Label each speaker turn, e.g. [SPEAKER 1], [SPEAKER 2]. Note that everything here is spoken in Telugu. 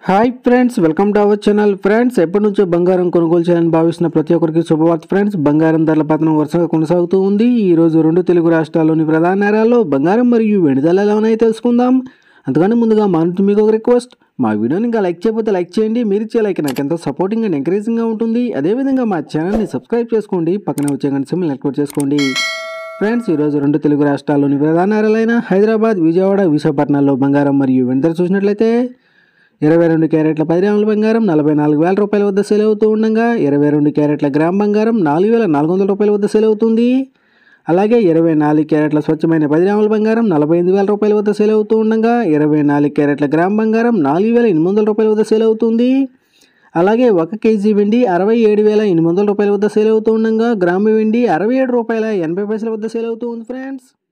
[SPEAKER 1] hi friends welcome to our channel friends ఎప్పటి నుంచో బంగారం కొనుగోలు చేయాలని భావిస్తున్న ప్రతి ఒక్కరికి శుభవార్త ఫ్రెండ్స్ బంగారం ధరల పతనం వరుసగా కొనసాగుతూ ఉంది ఈ రోజు రెండు తెలుగు రాష్ట్రాల్లోని ప్రధాన నగరాల్లో బంగారం మరియు వెండి ధరలు ఎలా ఉన్నాయో తెలుసుకుందాం అంతకంటే ముందుగా మా నుంచి మీకు ఒక రిక్వెస్ట్ మా వీడియోని ఇంకా లైక్ చేయకపోతే లైక్ చేయండి మీరు ఇచ్చే లైక్ నాకు ఎంతో సపోర్టింగ్ అండ్ ఎంకరేజింగ్గా ఉంటుంది అదేవిధంగా మా ఛానల్ని సబ్స్క్రైబ్ చేసుకోండి పక్కనే వచ్చే గంట సిమ్ని యాక్టివేట్ చేసుకోండి ఫ్రెండ్స్ ఈరోజు రెండు తెలుగు రాష్ట్రాల్లోని ప్రధాన నగరాలైన హైదరాబాద్ విజయవాడ విశాఖపట్నాల్లో బంగారం మరియు వెండి ధర చూసినట్లయితే ఇరవై రెండు క్యారెట్ల పది గ్రాముల బంగారం నలభై నాలుగు వేల రూపాయల వద్ద సేల్ అవుతూ ఉండగా ఇరవై రెండు క్యారెట్ల గ్రామ్ బంగారం నాలుగు వేల నాలుగు వందల రూపాయల వద్ద సేల్ అవుతుంది అలాగే ఇరవై నాలుగు క్యారెట్ల స్వచ్ఛమైన పది గ్రాముల బంగారం నలభై ఎనిమిది వేల రూపాయల వద్ద సేల్ అవుతూ ఉండగా ఇరవై నాలుగు క్యారెట్ల గ్రామ్ బంగారం నాలుగు వేల ఎనిమిది వందల రూపాయల వద్ద సేల్ అవుతుంది అలాగే ఒక కేజీ వెండి అరవై ఏడు వేల ఎనిమిది వందల రూపాయల వద్ద సేల్ అవుతూ ఉండగా గ్రాము వెండి అరవై ఏడు రూపాయల ఎనభై పైసల వద్ద సేల్ అవుతూ ఉంది ఫ్రెండ్స్